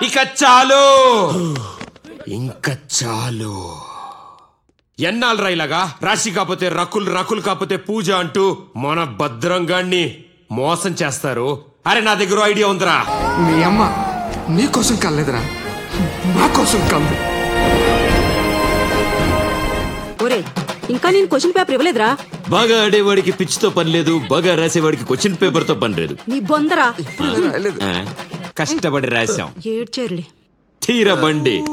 ఇక చాలు ఇంకా చాలు ఎన్నాళ్ళు రైలాగా రాశి కాకపోతే రకులు రకులు కాకపోతే పూజ అంటూ మన భద్రంగాన్ని మోసం చేస్తారు అరే నా దగ్గర ఐడియా ఉందిరా నీ అమ్మ నీ కోసం కలలేదురా నా కోసం కలదు ఒరే ఇంకా నేను క్వశ్చన్ పేపర్ ఇవ్వలేదురా బాగా ఆడేవాడికి పిచ్చితో పని లేదు బాగా రాసేవాడికి క్వశ్చన్ పేపర్ తో పని లేదు నీ బొందరా రాయలేదు ఆ, కష్టపడి రాశాం ఏడ్చేరులే తీర బండి